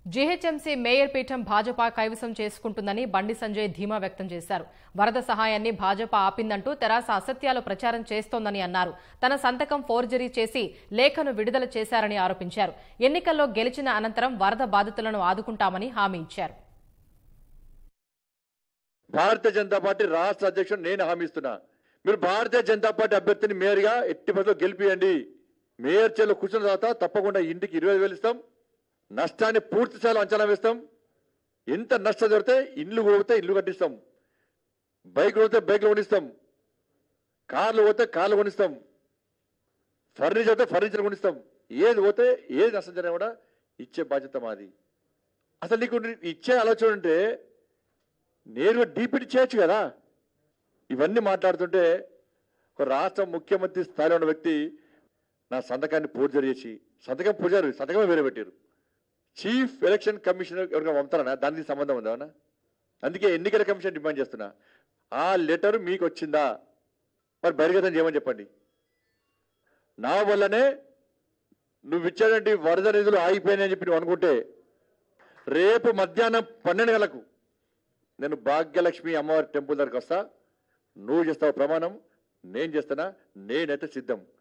GHMC mayor పీఠం భాజపా కైవసం చేసుకుంటుందని బండి సంజయ్ ధీమా వ్యక్తం చేశారు వరద సహాయాన్ని భాజపా ఆపిందంటూ తెరాస అసత్యాలు ప్రచారం చేస్తోందని అన్నారు తన సంతకం ఫోర్జరీ చేసి లేఖను విడుదల చేశారని ఆరోపించారు ఎన్నికల్లో గెలిచిన అనంతరం వరద బాధితులను ఆదుకుంటామని హామీ ఇచ్చారు భారతీయ జనతా పార్టీ రాష్ట్ర అధ్యక్షుడు నేను హామీ ఇస్తున్నా మీరు భారతీయ జనతా పార్టీ అభ్యర్థిని మేయర్గా ఎట్టి పరిస్థితుల్లో గెలిపియండి మేయర్ చేలో కూర్చున్న తర్వాత తప్పకుండా ఇంటికి ఇరవై వేలు ఇస్తాం నష్టాన్ని పూర్తి స్థాయిలో అంచనా వేస్తాం ఎంత నష్టం జరిగితే ఇల్లు పోతే ఇల్లు కట్టిస్తాం బైక్ పోతే బైక్లు కొనిస్తాం కార్లు పోతే కార్లు కొనిస్తాం ఫర్నిచర్ పోతే ఫర్నిచర్ కొనిస్తాం ఏది పోతే ఏది నష్టం జరిగినా కూడా ఇచ్చే బాధ్యత మాది అసలు నీకు ఇచ్చే ఆలోచన ఉంటే నేరుగా డీపీటీ చేయొచ్చు కదా ఇవన్నీ మాట్లాడుతుంటే ఒక రాష్ట్ర ముఖ్యమంత్రి స్థాయిలో ఉన్న వ్యక్తి నా సంతకాన్ని పూర్జరి చేసి సంతకం పూజారు సంతకమే వేరే పెట్టారు చీఫ్ ఎలక్షన్ కమిషనర్ ఎవరికైనా పంపుతారనా దానికి సంబంధం ఉందా ఏమన్నా? అందుకే ఎన్నికల కమిషన్ డిమాండ్ చేస్తున్నా ఆ లెటర్ మీకు వచ్చిందా మరి బహిర్గతం చేయమని చెప్పండి నా వల్లనే నువ్వు ఇచ్చాడంటే వరద నిధులు ఆగిపోయినాయని చెప్పి నువ్వు అనుకుంటే రేపు మధ్యాహ్నం పన్నెండు గంటలకు నేను భాగ్యలక్ష్మి అమ్మవారి టెంపుల్ దగ్గరకు వస్తా నువ్వు చేస్తావు ప్రమాణం నేను చేస్తానా నేనైతే సిద్ధం